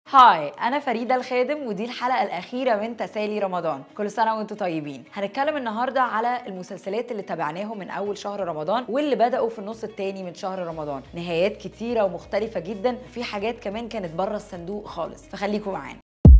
هاي انا فريده الخادم ودي الحلقه الاخيره من تسالي رمضان كل سنه وانتم طيبين هنتكلم النهارده على المسلسلات اللي تابعناهم من اول شهر رمضان واللي بداوا في النص التاني من شهر رمضان نهايات كتيره ومختلفه جدا وفي حاجات كمان كانت بره الصندوق خالص فخليكم معانا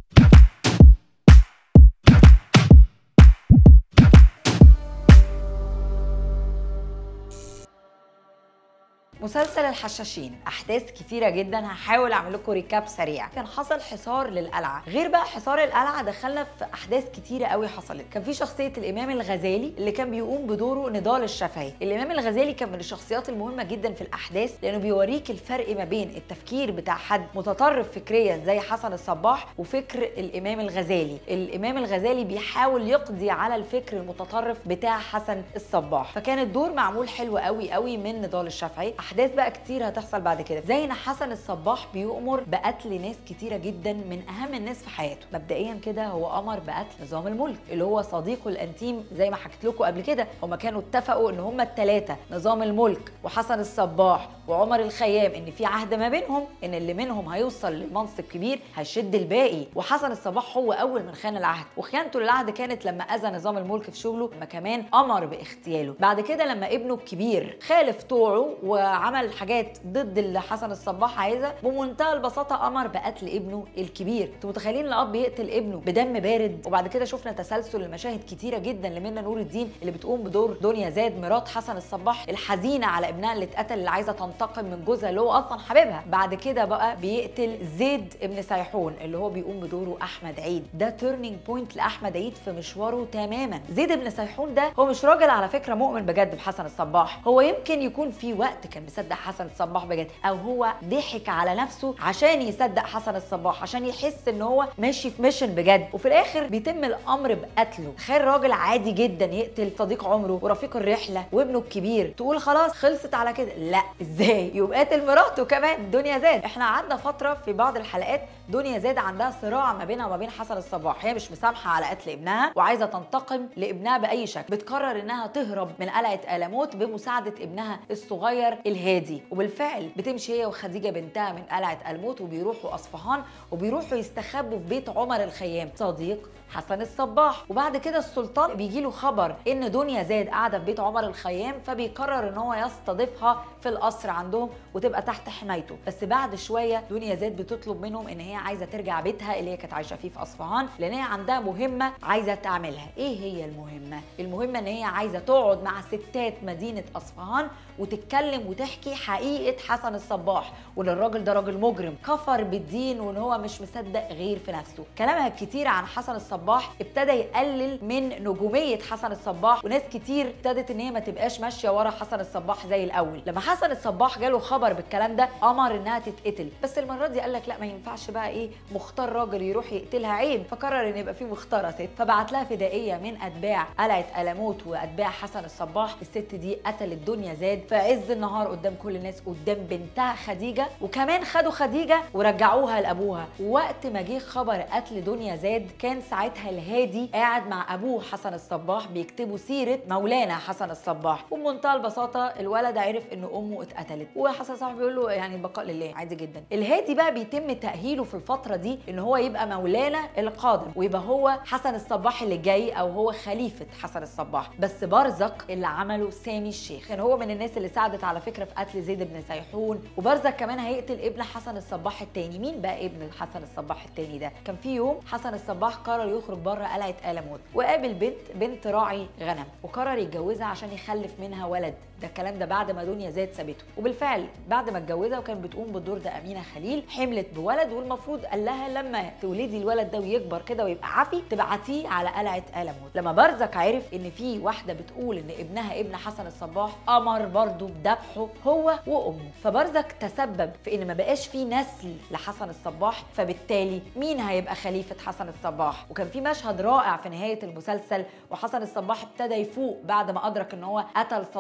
مسلسل الحشاشين احداث كتيره جدا هحاول اعمل لكم ريكاب سريع كان حصل حصار للقلعه غير بقى حصار القلعه دخلنا في احداث كتيره قوي حصلت كان في شخصيه الامام الغزالي اللي كان بيقوم بدوره نضال الشافعي الامام الغزالي كان من الشخصيات المهمه جدا في الاحداث لانه بيوريك الفرق ما بين التفكير بتاع حد متطرف فكريا زي حسن الصباح وفكر الامام الغزالي الامام الغزالي بيحاول يقضي على الفكر المتطرف بتاع حسن الصباح فكان الدور معمول حلو قوي قوي من نضال الشافعي احداث بقى كتير هتحصل بعد كده زي ان حسن الصباح بيؤمر بقتل ناس كتيره جدا من اهم الناس في حياته مبدئيا كده هو امر بقتل نظام الملك اللي هو صديقه الانتيم زي ما حكيت لكم قبل كده هما كانوا اتفقوا ان هما الثلاثه نظام الملك وحسن الصباح وعمر الخيام ان في عهد ما بينهم ان اللي منهم هيوصل لمنصب كبير هيشد الباقي وحسن الصباح هو اول من خان العهد وخيانته للعهد كانت لما اذى نظام الملك في شغله لما كمان امر باغتياله بعد كده لما ابنه الكبير خالف طوعه وعمل حاجات ضد اللي حسن الصباح عايزها بمنتهى البساطه امر بقتل ابنه الكبير انتوا متخيلين الاب يقتل ابنه بدم بارد وبعد كده شفنا تسلسل لمشاهد كتيره جدا لمنى نور الدين اللي بتقوم بدور دنيا زاد مرات حسن الصباح الحزينه على ابنها اللي اتقتل اللي عايزه تنتقم من جوزها اللي هو اصلا حبيبها بعد كده بقى بيقتل زيد ابن سيحون اللي هو بيقوم بدوره احمد عيد ده تيرنينج بوينت لاحمد عيد في مشواره تماما زيد ابن سيحون ده هو مش راجل على فكره مؤمن بجد بحسن الصباح هو يمكن يكون في وقت كان مصدق حسن الصباح بجد او هو ضحك على نفسه عشان يصدق حسن الصباح عشان يحس ان هو ماشي في ميشن بجد وفي الاخر بيتم الامر بقتله تخيل راجل عادي جدا يقتل صديق عمره ورفيق الرحله وابنه الكبير تقول خلاص خلصت على كده لا ازاي يبقى قاتل مراته كمان دنيا زاد احنا قعدنا فتره في بعض الحلقات دنيا زاد عندها صراع ما بينها وما بين حسن الصباح هي مش مسامحه على قتل ابنها وعايزه تنتقم لابنها باي شكل بتقرر انها تهرب من قلعه الموت بمساعده ابنها الصغير الهادي وبالفعل بتمشي هي وخديجه بنتها من قلعه الموت وبيروحوا اصفهان وبيروحوا يستخبوا في بيت عمر الخيام صديق حسن الصباح وبعد كده السلطان بيجي له خبر ان دنيا زاد قاعده في بيت عمر الخيام فبيقرر ان هو يستضيفها في القصر عندهم وتبقى تحت حمايته بس بعد شويه دنيا زاد بتطلب منهم ان هي عايزه ترجع بيتها اللي هي كانت عايشه فيه في اصفهان لان هي عندها مهمه عايزه تعملها ايه هي المهمه المهمه ان هي عايزه تقعد مع ستات مدينه اصفهان وتتكلم وتحكي حقيقه حسن الصباح وان الراجل ده راجل مجرم كفر بالدين وان هو مش مصدق غير في نفسه كلامها الكتير عن حسن الصباح ابتدى يقلل من نجوميه حسن الصباح وناس كتير ابتدت ان هي ما تبقاش ماشيه ورا حسن الصباح زي الاول لما حسن الصباح جاله خبر بالكلام ده امر انها تتقتل بس المره دي قال لك لا ما ينفعش بقى ايه مختار راجل يروح يقتلها عيب فقرر ان يبقى في مختاره ست فبعت لها فدائيه من اتباع قلعه الموت واتباع حسن الصباح الست دي قتلت دنيا زاد في عز النهار قدام كل الناس قدام بنتها خديجه وكمان خدوا خديجه ورجعوها لابوها ووقت ما جه خبر قتل دنيا زاد كان ساعتها الهادي قاعد مع ابوه حسن الصباح بيكتبوا سيره مولانا حسن الصباح وبمنتهى البساطه الولد عرف ان امه اتقتلت وحسن الصباح بيقول له يعني البقاء لله عادي جدا الهادي بقى بيتم تاهيله في الفتره دي ان هو يبقى مولانا القادم ويبقى هو حسن الصباح اللي جاي او هو خليفه حسن الصباح بس برزق اللي عمله سامي الشيخ كان هو من الناس اللي ساعدت على فكره في قتل زيد بن سيحون وبرزق كمان هيقتل ابن حسن الصباح التاني مين بقى ابن حسن الصباح التاني ده كان في يوم حسن الصباح قرر يخرج بره قلعه الموت وقابل بنت بنت راعي غنم وقرر يتجوزها عشان يخلف منها ولد ده الكلام ده بعد ما دنيا زاد سابته وبالفعل بعد ما اتجوزها وكانت بتقوم بالدور ده امينه خليل حملت بولد والمفروض قال لها لما تولدي الولد ده ويكبر كده ويبقى عافي تبعتيه على قلعه الموت لما برزك عرف ان في واحده بتقول ان ابنها ابن حسن الصباح امر برضه بذبحه هو وامه فبرزك تسبب في ان ما بقاش في نسل لحسن الصباح فبالتالي مين هيبقى خليفه حسن الصباح وكان في مشهد رائع في نهايه المسلسل وحسن الصباح ابتدى يفوق بعد ما ادرك ان هو قتل صديق عمره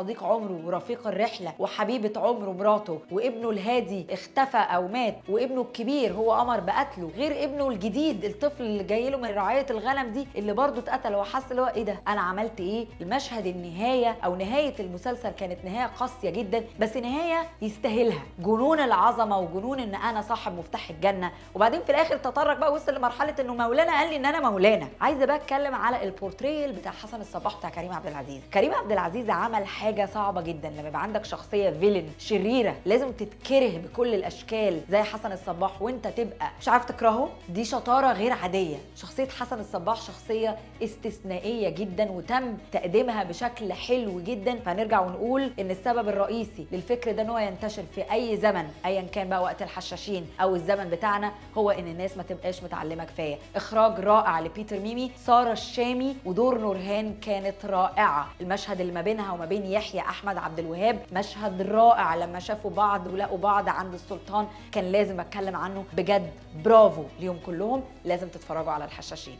عمره ورفيق الرحله وحبيبه عمره مراته وابنه الهادي اختفى او مات وابنه الكبير هو امر بقتله غير ابنه الجديد الطفل اللي جاي له من رعايه الغنم دي اللي برضه اتقتل هو حس اللي هو ايه ده انا عملت ايه المشهد النهايه او نهايه المسلسل كانت نهايه قاسيه جدا بس نهايه يستاهلها جنون العظمه وجنون ان انا صاحب مفتاح الجنه وبعدين في الاخر تطرق بقى وصل لمرحله انه مولانا قال لي ان انا مولانا عايزه بقى اتكلم على البورتريل بتاع حسن الصباح بتاع كريم عبد العزيز كريم عبد العزيز عمل حاجه صعبه جدا لما يبقى عندك شخصيه فيلن شريره لازم تتكره بكل الاشكال زي حسن الصباح وانت تبقى مش عارف تكرهه دي شطاره غير عاديه شخصيه حسن الصباح شخصيه استثنائيه جدا وتم تقديمها بشكل حلو جدا فنرجع ونقول ان السبب الرئيسي للفكر ده ان هو ينتشر في اي زمن ايا كان بقى وقت الحشاشين او الزمن بتاعنا هو ان الناس ما تبقاش متعلمه كفايه اخراج رائع لبيتر ميمي ساره الشامي ودور نورهان كانت رائعه المشهد اللي ما بينها وما بين يحيى احمد عبد الوهاب مشهد رائع لما شافوا بعض ولقوا بعض عند السلطان كان لازم اتكلم عنه بجد برافو ليهم كلهم لازم تتفرجوا على الحشاشين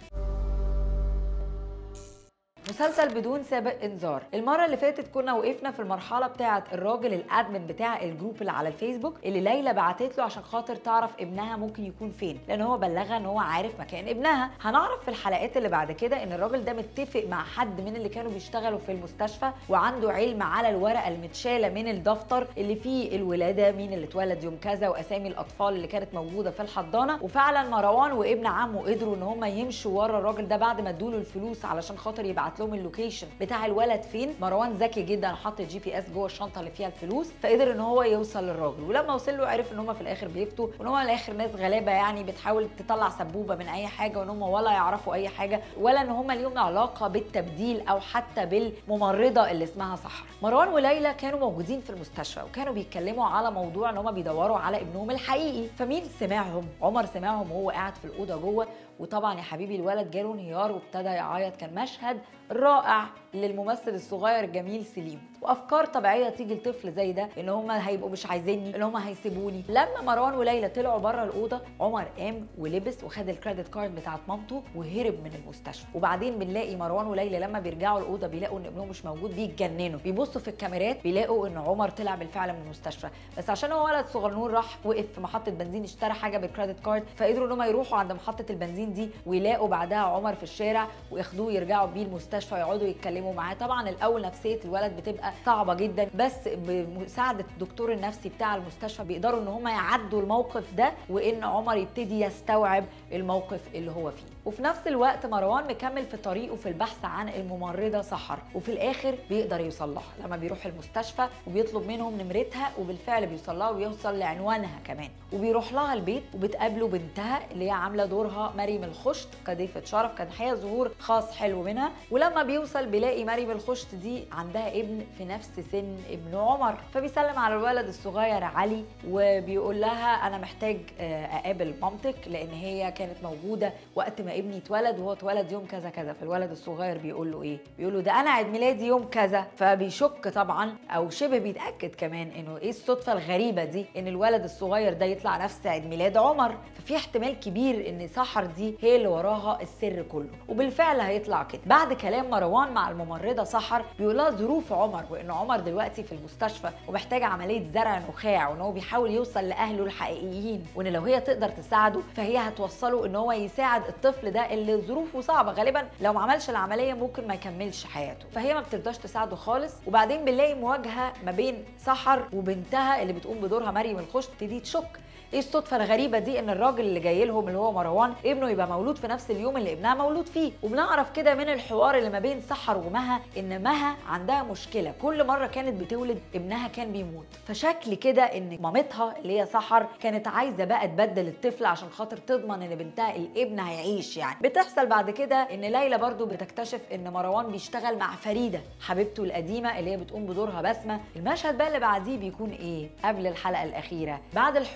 مسلسل بدون سابق انذار المره اللي فاتت كنا وقفنا في المرحله بتاعه الراجل الادمن بتاع الجروب اللي على الفيسبوك اللي ليلى بعتت له عشان خاطر تعرف ابنها ممكن يكون فين لان هو بلغها ان هو عارف مكان ابنها هنعرف في الحلقات اللي بعد كده ان الراجل ده متفق مع حد من اللي كانوا بيشتغلوا في المستشفى وعنده علم على الورقه المتشاله من الدفتر اللي فيه الولاده مين اللي اتولد يوم كذا واسامي الاطفال اللي كانت موجوده في الحضانه وفعلا مروان وابن عمه قدروا ان هم يمشوا ورا الراجل ده بعد ما ادوا له الفلوس علشان خاطر يبعت لهم اللوكيشن بتاع الولد فين مروان ذكي جدا حط الجي بي اس جوه الشنطه اللي فيها الفلوس فقدر ان هو يوصل للراجل ولما وصل له عرف ان هم في الاخر بيفتوا وان هم الاخر ناس غلابه يعني بتحاول تطلع سبوبه من اي حاجه وان هم ولا يعرفوا اي حاجه ولا ان هم ليهم علاقه بالتبديل او حتى بالممرضه اللي اسمها سحر مروان وليلى كانوا موجودين في المستشفى وكانوا بيتكلموا على موضوع ان هم بيدوروا على ابنهم الحقيقي فمين سمعهم عمر سمعهم وهو قاعد في الاوضه جوه وطبعا يا حبيبي الولد جاله انهيار وابتدى يعيط كان مشهد رائع للممثل الصغير الجميل سليم وافكار طبيعيه تيجي لطفل زي ده ان هم هيبقوا مش عايزيني ان هم هيسيبوني لما مروان وليلى طلعوا بره الاوضه عمر قام ولبس وخد الكريدت كارد بتاعت مامته وهرب من المستشفى وبعدين بنلاقي مروان وليلى لما بيرجعوا الاوضه بيلاقوا ان ابنهم مش موجود بيتجننوا بيبصوا في الكاميرات بيلاقوا ان عمر طلع بالفعل من المستشفى بس عشان هو ولد صغنون راح وقف في محطه بنزين اشترى حاجه بالكريدت كارد فقدروا ان هم يروحوا عند محطه البنزين دي ويلاقوا بعدها عمر في الشارع وياخدوه يرجعوا بيه المستشفى يقعدوا يتكلموا معاه طبعا الاول نفسيه الولد بتبقى صعبه جدا بس بمساعده الدكتور النفسي بتاع المستشفى بيقدروا ان هم يعدوا الموقف ده وان عمر يبتدي يستوعب الموقف اللي هو فيه وفي نفس الوقت مروان مكمل في طريقه في البحث عن الممرضه سحر وفي الاخر بيقدر يوصل لها لما بيروح المستشفى وبيطلب منهم نمرتها وبالفعل بيوصل لها ويوصل لعنوانها كمان وبيروح لها البيت وبتقابله بنتها اللي هي عامله دورها مريم الخشت كضيفه شرف كان حقيقه ظهور خاص حلو منها ولما بيوصل بيلاقي مريم الخشت دي عندها ابن في نفس سن ابن عمر فبيسلم على الولد الصغير علي وبيقول لها انا محتاج اقابل مامتك لان هي كانت موجوده وقت ما ابني اتولد وهو اتولد يوم كذا كذا فالولد الصغير بيقول له ايه بيقول له ده انا عيد ميلادي يوم كذا فبيشك طبعا او شبه بيتاكد كمان انه ايه الصدفه الغريبه دي ان الولد الصغير ده يطلع نفس عيد ميلاد عمر ففي احتمال كبير ان سحر دي هي اللي وراها السر كله وبالفعل هيطلع كده بعد كلام مروان مع الممرضه سحر بيقول لها ظروف عمر وان عمر دلوقتي في المستشفى ومحتاج عمليه زرع نخاع وان هو بيحاول يوصل لاهله الحقيقيين وان لو هي تقدر تساعده فهي هتوصله ان هو يساعد الطفل ده اللي ظروفه صعبه غالبا لو ما عملش العمليه ممكن ما يكملش حياته فهي ما بترضاش تساعده خالص وبعدين بنلاقي مواجهه ما بين سحر وبنتها اللي بتقوم بدورها مريم الخش تبتدي تشك ايه الصدفه الغريبه دي ان الراجل اللي جاي لهم اللي هو مروان ابنه يبقى مولود في نفس اليوم اللي ابنها مولود فيه وبنعرف كده من الحوار اللي ما بين سحر ومها ان مها عندها مشكله كل مره كانت بتولد ابنها كان بيموت فشكل كده ان مامتها اللي هي سحر كانت عايزه بقى تبدل الطفل عشان خاطر تضمن ان بنتها الابن هيعيش يعني بتحصل بعد كده ان ليلى برضو بتكتشف ان مروان بيشتغل مع فريده حبيبته القديمه اللي هي بتقوم بدورها بسمه المشهد بقى اللي بعديه بيكون ايه قبل الحلقه الاخيره بعد الحوار اللي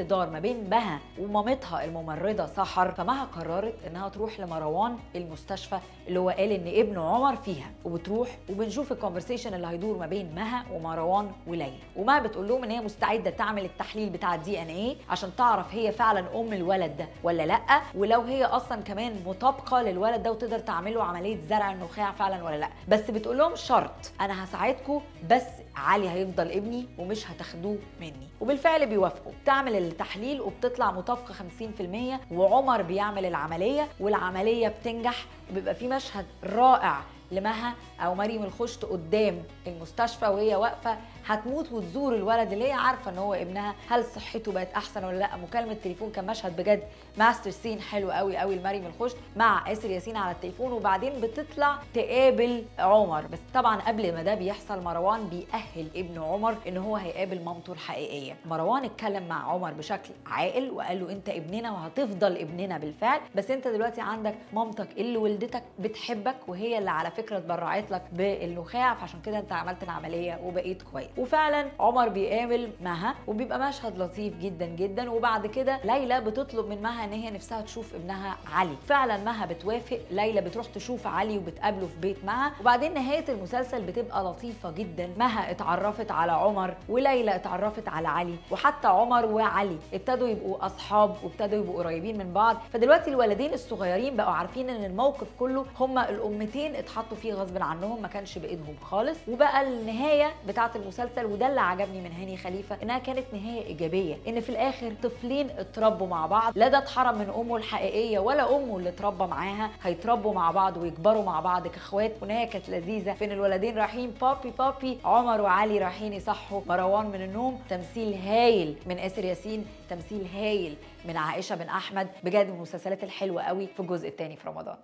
اللي دار ما بين مها ومامتها الممرضه سحر فمها قررت انها تروح لمروان المستشفى اللي هو قال ان ابنه عمر فيها وبتروح وبنشوف الكونفرسيشن اللي هيدور ما بين مها ومروان وليلى ومها بتقول لهم ان هي مستعده تعمل التحليل بتاع الدي ان ايه عشان تعرف هي فعلا ام الولد ده ولا لا ولو هي اصلا كمان مطابقه للولد ده وتقدر تعمل له عمليه زرع النخاع فعلا ولا لا بس بتقول لهم شرط انا هساعدكم بس علي هيفضل ابني ومش هتاخدوه مني وبالفعل بيوافقوا بتعمل التحليل وبتطلع مطابقه 50% وعمر بيعمل العمليه والعمليه بتنجح وبيبقى في مشهد رائع لمها او مريم الخشت قدام المستشفى وهي واقفه هتموت وتزور الولد اللي هي عارفه ان هو ابنها هل صحته بقت احسن ولا لا مكالمه تليفون كان مشهد بجد ماستر سين حلو قوي قوي لمريم الخشت مع اسر ياسين على التليفون وبعدين بتطلع تقابل عمر بس طبعا قبل ما ده بيحصل مروان بيأهل ابن عمر ان هو هيقابل مامته الحقيقيه مروان اتكلم مع عمر بشكل عاقل وقال له انت ابننا وهتفضل ابننا بالفعل بس انت دلوقتي عندك مامتك اللي ولدتك بتحبك وهي اللي على فكره اتبرعت لك بالنخاع فعشان كده انت عملت العمليه وبقيت كويس وفعلا عمر بيقابل مها وبيبقى مشهد لطيف جدا جدا وبعد كده ليلى بتطلب من مها ان هي نفسها تشوف ابنها علي فعلا مها بتوافق ليلى بتروح تشوف علي وبتقابله في بيت مها وبعدين نهايه المسلسل بتبقى لطيفه جدا مها اتعرفت على عمر وليلى اتعرفت على علي وحتى عمر وعلي ابتدوا يبقوا اصحاب وابتدوا يبقوا قريبين من بعض فدلوقتي الولدين الصغيرين بقوا عارفين ان الموقف كله هما الامتين اتحطوا فيه غصب عنهم ما كانش بايدهم خالص وبقى النهايه بتاعه المسلسل وده اللي عجبني من هاني خليفه انها كانت نهايه ايجابيه ان في الاخر طفلين اتربوا مع بعض لا ده اتحرم من امه الحقيقيه ولا امه اللي اتربى معاها هيتربوا مع بعض ويكبروا مع بعض كاخوات ونهايه كانت لذيذه فين الولدين رايحين بابي بابي عمر وعلي رايحين يصحوا مروان من النوم تمثيل هايل من اسر ياسين تمثيل هايل من عائشه بن احمد بجد من المسلسلات الحلوه قوي في الجزء الثاني في رمضان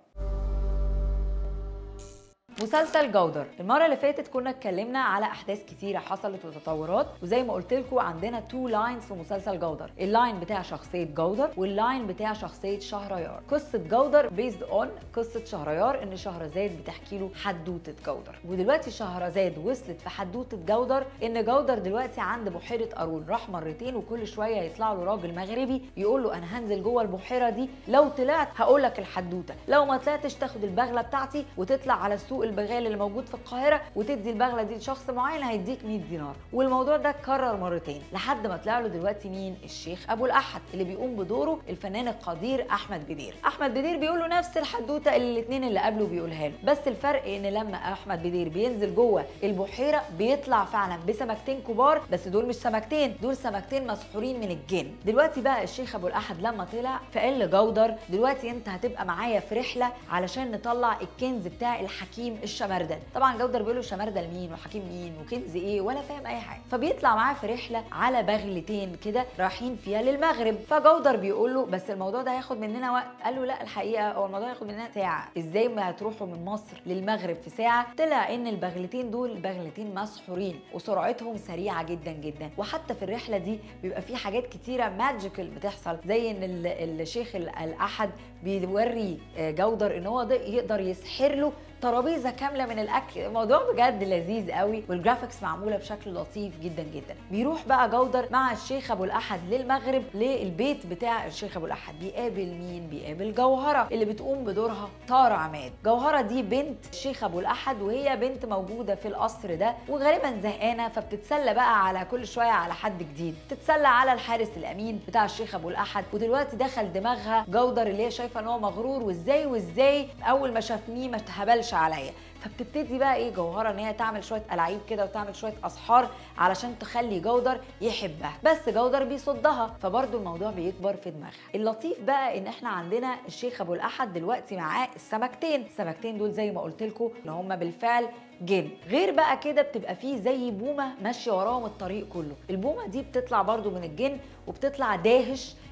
مسلسل جودر المره اللي فاتت كنا اتكلمنا على احداث كتيره حصلت وتطورات وزي ما قلت لكم عندنا تو لاينز في مسلسل جودر اللاين بتاع شخصيه جودر واللاين بتاع شخصيه شهريار قصه جودر بيزد اون قصه شهريار ان شهرزاد بتحكي له حدوته جودر ودلوقتي شهرزاد وصلت في حدوته جودر ان جودر دلوقتي عند بحيره قارون راح مرتين وكل شويه يطلع له راجل مغربي يقول له انا هنزل جوه البحيره دي لو طلعت هقول لك الحدوته لو ما طلعتش تاخد البغله بتاعتي وتطلع على السوق البغال اللي موجود في القاهره وتدي البغله دي لشخص معين هيديك 100 دينار والموضوع ده اتكرر مرتين لحد ما طلع له دلوقتي مين الشيخ ابو الاحد اللي بيقوم بدوره الفنان القدير احمد بدير احمد بدير بيقول له نفس الحدوته اللي الاثنين اللي قبله بيقولها له بس الفرق ان لما احمد بدير بينزل جوه البحيره بيطلع فعلا بسمكتين كبار بس دول مش سمكتين دول سمكتين مسحورين من الجن دلوقتي بقى الشيخ ابو الاحد لما طلع فقال لجودر دلوقتي انت هتبقى معايا في رحله علشان نطلع الكنز بتاع الحكيم الشمردل طبعا جودر بيقول له شمردل مين وحكيم مين وكنز ايه ولا فاهم اي حاجه فبيطلع معاه في رحله على بغلتين كده رايحين فيها للمغرب فجودر بيقول له بس الموضوع ده هياخد مننا وقت قال له لا الحقيقه هو الموضوع هياخد مننا ساعه ازاي ما هتروحوا من مصر للمغرب في ساعه طلع ان البغلتين دول بغلتين مسحورين وسرعتهم سريعه جدا جدا وحتى في الرحله دي بيبقى في حاجات كتيره ماجيكال بتحصل زي ان ال- الشيخ ال- الاحد بيوري آه، جودر ان هو ده يقدر يسحر له ترابيزه كامله من الاكل الموضوع بجد لذيذ قوي والجرافيكس معموله بشكل لطيف جدا جدا بيروح بقى جودر مع الشيخ ابو الاحد للمغرب للبيت بتاع الشيخ ابو الاحد بيقابل مين بيقابل جوهره اللي بتقوم بدورها طاره عماد جوهره دي بنت الشيخ ابو الاحد وهي بنت موجوده في القصر ده وغالبا زهقانه فبتتسلى بقى على كل شويه على حد جديد تتسلى على الحارس الامين بتاع الشيخ ابو الاحد ودلوقتي دخل دماغها جودر اللي هي شايفه ان هو مغرور وازاي وازاي اول ما شافنيه ما اتهبلش عليا فبتبتدي بقى ايه جوهره ان هي تعمل شويه الاعيب كده وتعمل شويه اسحار علشان تخلي جودر يحبها بس جودر بيصدها فبرضه الموضوع بيكبر في دماغها اللطيف بقى ان احنا عندنا الشيخ ابو الاحد دلوقتي معاه السمكتين السمكتين دول زي ما قلت لكم ان هم بالفعل جن غير بقى كده بتبقى فيه زي بومه ماشيه وراهم الطريق كله البومه دي بتطلع برضو من الجن وبتطلع داهش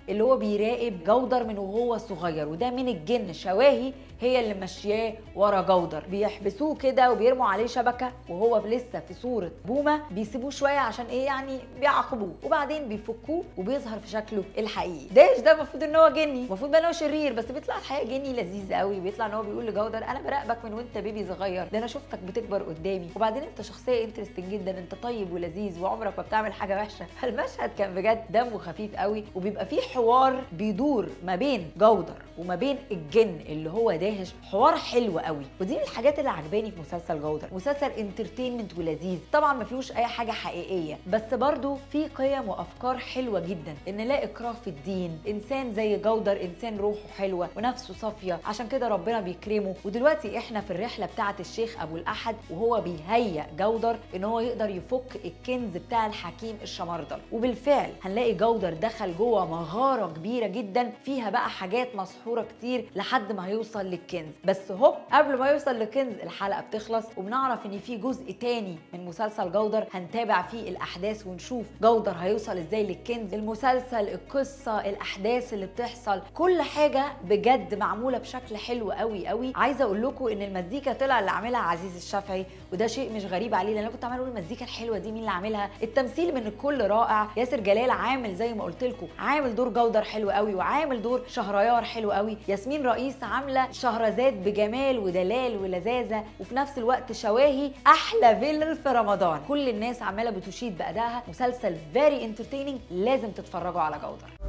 اللي هو بيراقب جودر من وهو صغير وده من الجن شواهي هي اللي ماشياه ورا جودر بيحبسوه كده وبيرموا عليه شبكه وهو لسه في صوره بومه بيسيبوه شويه عشان ايه يعني بيعاقبوه وبعدين بيفكوه وبيظهر في شكله الحقيقي داش ده المفروض ان هو جني المفروض بقى ان هو شرير بس بيطلع الحقيقه جني لذيذ قوي بيطلع ان هو بيقول لجودر انا براقبك من وانت بيبي صغير ده انا شفتك بتكبر قدامي وبعدين انت شخصيه انترستنج جدا انت طيب ولذيذ وعمرك ما بتعمل حاجه وحشه فالمشهد كان بجد دمه خفيف قوي وبيبقى فيه حوار بيدور ما بين جودر وما بين الجن اللي هو داهش حوار حلو قوي ودي من الحاجات اللي عجباني في مسلسل جودر مسلسل انترتينمنت ولذيذ طبعا ما فيهوش اي حاجه حقيقيه بس برضو في قيم وافكار حلوه جدا ان لا اكراه في الدين انسان زي جودر انسان روحه حلوه ونفسه صافيه عشان كده ربنا بيكرمه ودلوقتي احنا في الرحله بتاعه الشيخ ابو الاحد وهو بيهيئ جودر ان هو يقدر يفك الكنز بتاع الحكيم الشمردل وبالفعل هنلاقي جودر دخل جوه مغاره كبيره جدا فيها بقى حاجات مسحوره كتير لحد ما هيوصل للكنز بس هوب قبل ما يوصل للكنز الحلقه بتخلص وبنعرف ان في جزء تاني من مسلسل جودر هنتابع فيه الاحداث ونشوف جودر هيوصل ازاي للكنز المسلسل القصه الاحداث اللي بتحصل كل حاجه بجد معموله بشكل حلو قوي قوي عايزه اقول لكم ان المزيكا طلع اللي عاملها عزيز الشافعي وده شيء مش غريب عليه لان انا كنت عماله اقول المزيكا الحلوه دي مين اللي عاملها التمثيل من الكل رائع ياسر جلال عامل زي ما قلت لكم عامل دور جودر حلو قوي وعامل دور شهريار حلو قوي ياسمين رئيس عامله شهرزاد بجمال ودلال ولذاذه وفي نفس الوقت شواهي احلى فيلن في رمضان كل الناس عماله بتشيد بادائها مسلسل فيري انترتيننج لازم تتفرجوا على جودر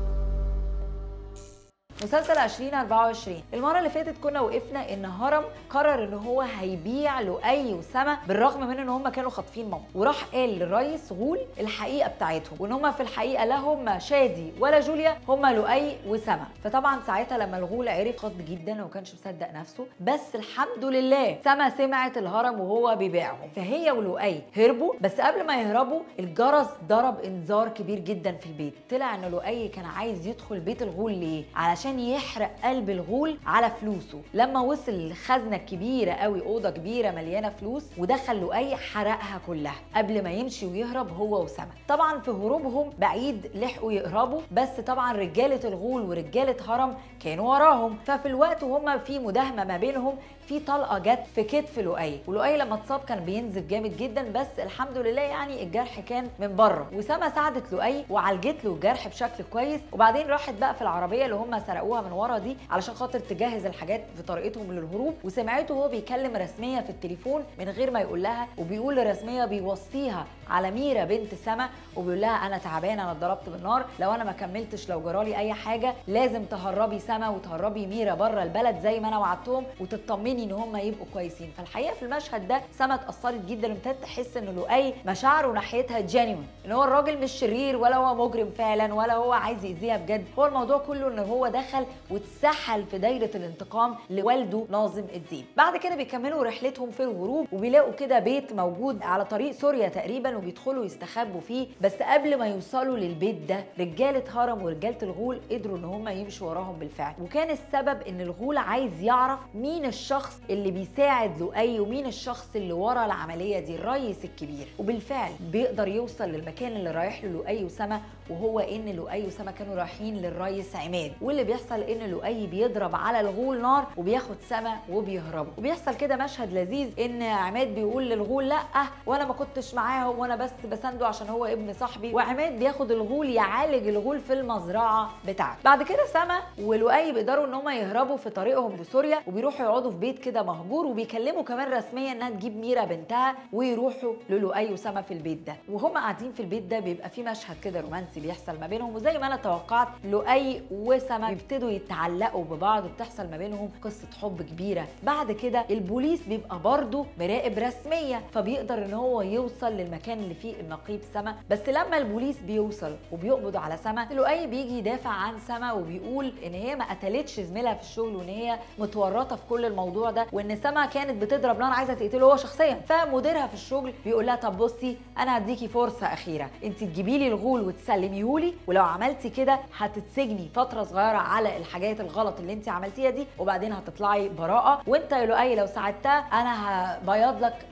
مسلسل 2024 المره اللي فاتت كنا وقفنا ان هرم قرر ان هو هيبيع لؤي وسما بالرغم من ان هم كانوا خاطفين ماما وراح قال للريس غول الحقيقه بتاعتهم وان هم في الحقيقه لا هم شادي ولا جوليا هم لؤي وسما فطبعا ساعتها لما الغول عرف خض جدا وما كانش مصدق نفسه بس الحمد لله سما سمعت الهرم وهو بيبيعهم فهي ولؤي هربوا بس قبل ما يهربوا الجرس ضرب انذار كبير جدا في البيت طلع ان لؤي كان عايز يدخل بيت الغول ليه علشان يحرق قلب الغول على فلوسه لما وصل الخزنه الكبيره قوي اوضه كبيره مليانه فلوس ودخل لؤي حرقها كلها قبل ما يمشي ويهرب هو وسما طبعا في هروبهم بعيد لحقوا يهربوا بس طبعا رجاله الغول ورجاله هرم كانوا وراهم ففي الوقت وهم في مداهمه ما بينهم في طلقه جت في كتف لؤي ولؤي لما اتصاب كان بينزف جامد جدا بس الحمد لله يعني الجرح كان من بره وسما ساعدت لؤي وعالجت له الجرح بشكل كويس وبعدين راحت بقى في العربيه اللي هم سرقوها من ورا دي علشان خاطر تجهز الحاجات في طريقتهم للهروب وسمعته وهو بيكلم رسميه في التليفون من غير ما يقول لها وبيقول لرسميه بيوصيها على ميرا بنت سما وبيقول لها انا تعبان انا اتضربت بالنار لو انا ما كملتش لو جرالي اي حاجه لازم تهربي سما وتهربي ميرا بره البلد زي ما انا وعدتهم وتطمني ان هم يبقوا كويسين فالحقيقه في المشهد ده سما اتاثرت جدا وابتدت تحس ان لؤي مشاعره ناحيتها جينيون ان هو الراجل مش شرير ولا هو مجرم فعلا ولا هو عايز يأذيها بجد هو الموضوع كله ان هو دخل واتسحل في دايره الانتقام لوالده ناظم الدين بعد كده بيكملوا رحلتهم في الغروب وبيلاقوا كده بيت موجود على طريق سوريا تقريبا وبيدخلوا يستخبوا فيه بس قبل ما يوصلوا للبيت ده رجاله هرم ورجاله الغول قدروا ان هم يمشوا وراهم بالفعل وكان السبب ان الغول عايز يعرف مين الشخص اللي بيساعد لؤي ومين الشخص اللي ورا العمليه دي الريس الكبير وبالفعل بيقدر يوصل للمكان اللي رايح له لؤي وسما وهو ان لؤي وسما كانوا رايحين للريس عماد واللي بيحصل ان لؤي بيضرب على الغول نار وبياخد سما وبيهربوا وبيحصل كده مشهد لذيذ ان عماد بيقول للغول لا وانا ما كنتش معاهم وانا بس بسنده عشان هو ابن صاحبي وعماد بياخد الغول يعالج الغول في المزرعه بتاعته بعد كده سما ولؤي بيقدروا ان هم يهربوا في طريقهم لسوريا وبيروحوا يقعدوا في بيت كده مهجور وبيكلموا كمان رسميا انها تجيب ميرا بنتها ويروحوا للؤي وسما في البيت ده وهم قاعدين في البيت ده بيبقى في مشهد كده رومانسي بيحصل ما بينهم وزي ما انا توقعت لؤي وسما بيبتدوا يتعلقوا ببعض وبتحصل ما بينهم قصه حب كبيره بعد كده البوليس بيبقى برضه مراقب رسميه فبيقدر ان هو يوصل للمكان اللي فيه النقيب سما بس لما البوليس بيوصل وبيقبض على سما لؤي بيجي يدافع عن سما وبيقول ان هي ما قتلتش زميلها في الشغل وان هي متورطه في كل الموضوع ده وان سما كانت بتضرب نار عايزه تقتله هو شخصيا فمديرها في الشغل بيقول لها طب بصي انا هديكي فرصه اخيره انت تجيبي لي الغول وتسلميهولي ولو عملتي كده هتتسجني فتره صغيره على الحاجات الغلط اللي انت عملتيها دي وبعدين هتطلعي براءه وانت يا لؤي لو ساعدتها انا هبيض لك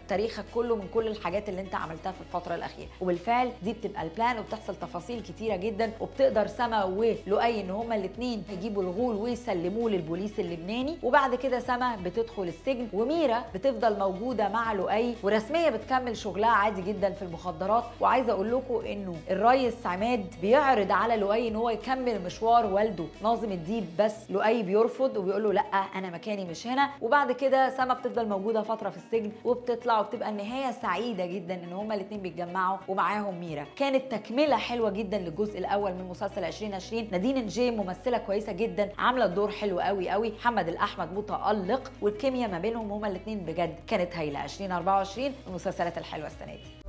تاريخك كله من كل الحاجات اللي انت عملتها في الفتره الاخيره وبالفعل دي بتبقى البلان وبتحصل تفاصيل كتيره جدا وبتقدر سما ولؤي ان هما الاثنين يجيبوا الغول ويسلموه للبوليس اللبناني وبعد كده سما بتدخل السجن وميرا بتفضل موجوده مع لؤي ورسميه بتكمل شغلها عادي جدا في المخدرات وعايزه اقول لكم انه الريس عماد بيعرض على لؤي ان هو يكمل مشوار والده ناظم الديب بس لؤي بيرفض وبيقول له لا انا مكاني مش هنا وبعد كده سما بتفضل موجوده فتره في السجن وبتطلع وبتبقى النهايه سعيده جدا ان هما الاثنين بيتجمعوا ومعاهم ميرا كانت تكمله حلوه جدا للجزء الاول من مسلسل 2020 نادين نجي ممثله كويسه جدا عامله الدور حلو قوي قوي محمد الاحمد متالق والكيمياء ما بينهم هما الاثنين بجد كانت هايله 2024 المسلسلات الحلوه السنه دي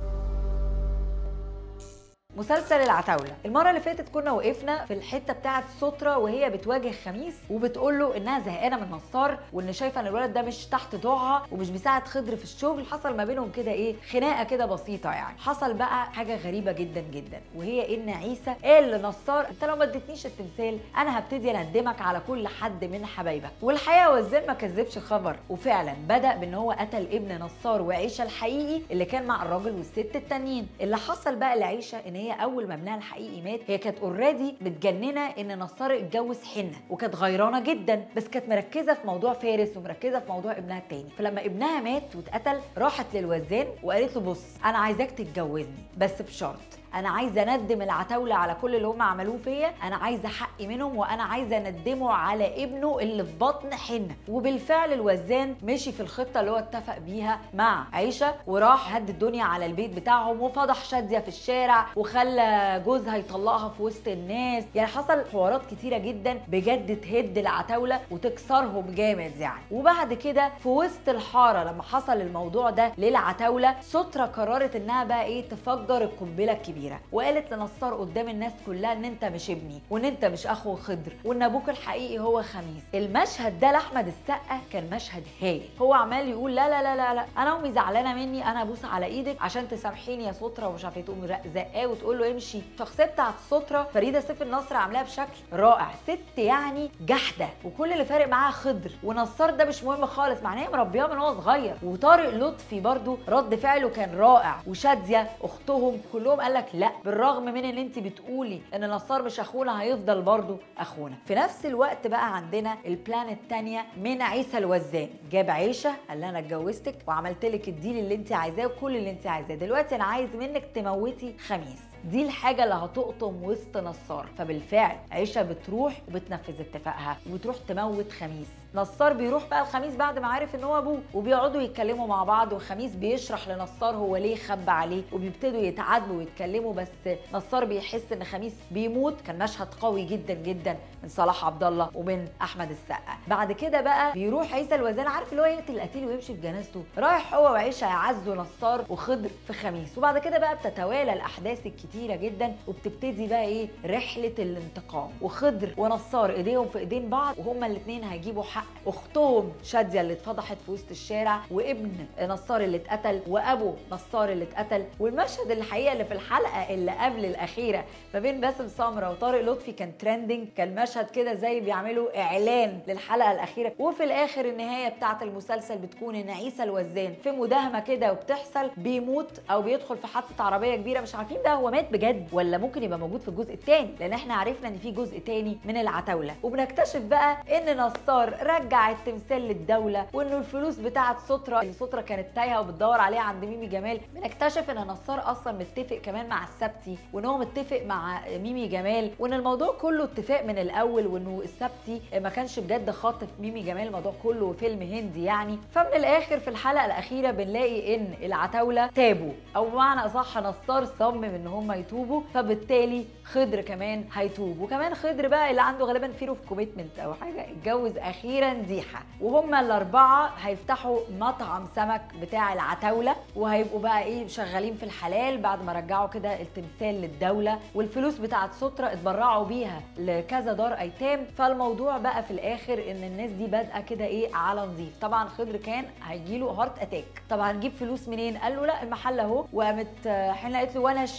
مسلسل العتاولة المرة اللي فاتت كنا وقفنا في الحتة بتاعة سترة وهي بتواجه خميس وبتقول له انها زهقانة من نصار وان شايفة ان الولد ده مش تحت ضوعها ومش بيساعد خضر في الشغل حصل ما بينهم كده ايه خناقة كده بسيطة يعني حصل بقى حاجة غريبة جدا جدا وهي ان عيسى قال لنصار انت لو ما اديتنيش التمثال انا هبتدي اندمك على كل حد من حبايبك والحقيقة وزير ما كذبش خبر وفعلا بدأ بان هو قتل ابن نصار وعيشة الحقيقي اللي كان مع الراجل والست التانيين اللي حصل بقى لعيشة ان هي اول ما ابنها الحقيقي مات هي كانت اوريدي متجننه ان نصار اتجوز حنه وكانت غيرانه جدا بس كانت مركزه في موضوع فارس ومركزه في موضوع ابنها التاني فلما ابنها مات واتقتل راحت للوزان وقالت له بص انا عايزاك تتجوزني بس بشرط انا عايزه اندم العتاوله على كل اللي هم عملوه فيا انا عايزه حقي منهم وانا عايزه اندمه على ابنه اللي في بطن حنه وبالفعل الوزان مشي في الخطه اللي هو اتفق بيها مع عيشه وراح هد الدنيا على البيت بتاعهم وفضح شاديه في الشارع وخلى جوزها يطلقها في وسط الناس يعني حصل حوارات كتيره جدا بجد تهد العتاوله وتكسرهم جامد يعني وبعد كده في وسط الحاره لما حصل الموضوع ده للعتاوله سترة قررت انها بقى ايه تفجر القنبله الكبيره كبيره وقالت لنصار قدام الناس كلها ان انت مش ابني وان انت مش اخو خضر وان ابوك الحقيقي هو خميس المشهد ده لاحمد السقا كان مشهد هايل هو عمال يقول لا لا لا لا لا انا امي زعلانه مني انا ابوس على ايدك عشان تسامحيني يا ستره ومش عارفه تقوم زقاه وتقول له امشي الشخصيه بتاعت ستره فريده سيف النصر عاملاها بشكل رائع ست يعني جحده وكل اللي فارق معاها خضر ونصار ده مش مهم خالص معناه مربياه من هو صغير وطارق لطفي برضو رد فعله كان رائع وشاديه اختهم كلهم قال لك لا بالرغم من ان انت بتقولي ان نصار مش اخونا هيفضل برضو اخونا في نفس الوقت بقى عندنا البلان الثانيه من عيسى الوزان جاب عيشه قال لها انا اتجوزتك وعملت لك الديل اللي انت عايزاه وكل اللي انت عايزاه دلوقتي انا عايز منك تموتي خميس دي الحاجة اللي هتقطم وسط نصار فبالفعل عيشة بتروح وبتنفذ اتفاقها وبتروح تموت خميس نصار بيروح بقى الخميس بعد ما عارف ان هو ابوه وبيقعدوا يتكلموا مع بعض وخميس بيشرح لنصار هو ليه خبى عليه وبيبتدوا يتعاتبوا ويتكلموا بس نصار بيحس ان خميس بيموت كان مشهد قوي جدا جدا من صلاح عبد الله ومن احمد السقا بعد كده بقى بيروح عيسى الوزان عارف اللي هو يقتل القتيل ويمشي في جنازته رايح هو وعيشه يعزوا نصار وخضر في خميس وبعد كده بقى بتتوالى الاحداث الكتيره جدا وبتبتدي بقى ايه رحله الانتقام وخضر ونصار ايديهم في ايدين بعض وهما الاثنين هيجيبوا حق اختهم شاديه اللي اتفضحت في وسط الشارع وابن نصار اللي اتقتل وابو نصار اللي اتقتل والمشهد الحقيقه اللي في الحلقه اللي قبل الاخيره ما بين باسم سمره وطارق لطفي كان ترندنج كان مشهد كده زي بيعملوا اعلان للحلقه الاخيره وفي الاخر النهايه بتاعه المسلسل بتكون ان عيسى الوزان في مداهمه كده وبتحصل بيموت او بيدخل في حادثه عربيه كبيره مش عارفين بقى هو مات بجد ولا ممكن يبقى موجود في الجزء الثاني لان احنا عرفنا ان في جزء ثاني من العتاوله وبنكتشف بقى ان نصار رجع التمثال للدوله وانه الفلوس بتاعه ستره اللي ستره كانت تايهه وبتدور عليها عند ميمي جمال بنكتشف ان نصار اصلا متفق كمان مع السبتي وان هو متفق مع ميمي جمال وان الموضوع كله اتفاق من الاول وانه السبتي ما كانش بجد خاطف ميمي جمال الموضوع كله فيلم هندي يعني فمن الاخر في الحلقه الاخيره بنلاقي ان العتاوله تابوا او بمعنى اصح نصار صمم ان هم يتوبوا فبالتالي خضر كمان هيتوب وكمان خضر بقى اللي عنده غالبا فيرو في كوميتمنت او حاجه اتجوز اخيرا ديحه وهم الاربعه هيفتحوا مطعم سمك بتاع العتاوله وهيبقوا بقى ايه شغالين في الحلال بعد ما رجعوا كده التمثال للدوله والفلوس بتاعت ستره اتبرعوا بيها لكذا دار ايتام فالموضوع بقى في الاخر ان الناس دي بادئه كده ايه على نظيف طبعا خضر كان هيجيله هارت اتاك طب هنجيب فلوس منين قال له لا المحل اهو وقامت حنا قالت له وانا الشيف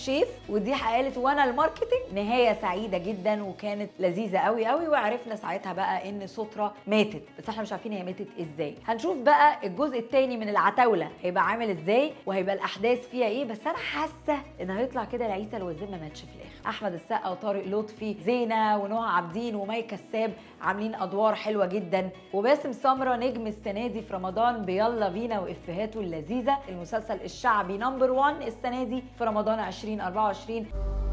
ودي قالت وانا الماركتنج نهايه سعيده جدا وكانت لذيذه قوي قوي وعرفنا ساعتها بقى ان سترة ماتت بس احنا مش عارفين هي ماتت ازاي هنشوف بقى الجزء الثاني من العتاوله هيبقى عامل ازاي وهيبقى الاحداث فيها ايه بس انا حاسه ان هيطلع كده العيسى الوزير ما ماتش في الاخر احمد السقا وطارق لطفي زينه ونهى عابدين ومي كساب عاملين ادوار حلوه جدا وباسم سمره نجم السنه دي في رمضان بيلا بينا وافهاته اللذيذه المسلسل الشعبي نمبر 1 السنه دي في رمضان 2024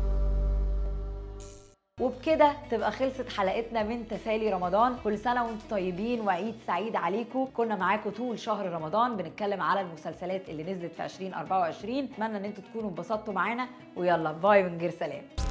وبكده تبقى خلصت حلقتنا من تسالي رمضان كل سنه وانتم طيبين وعيد سعيد عليكم كنا معاكم طول شهر رمضان بنتكلم على المسلسلات اللي نزلت في 2024 اتمنى ان انتم تكونوا اتبسطتوا معانا ويلا باي من غير سلام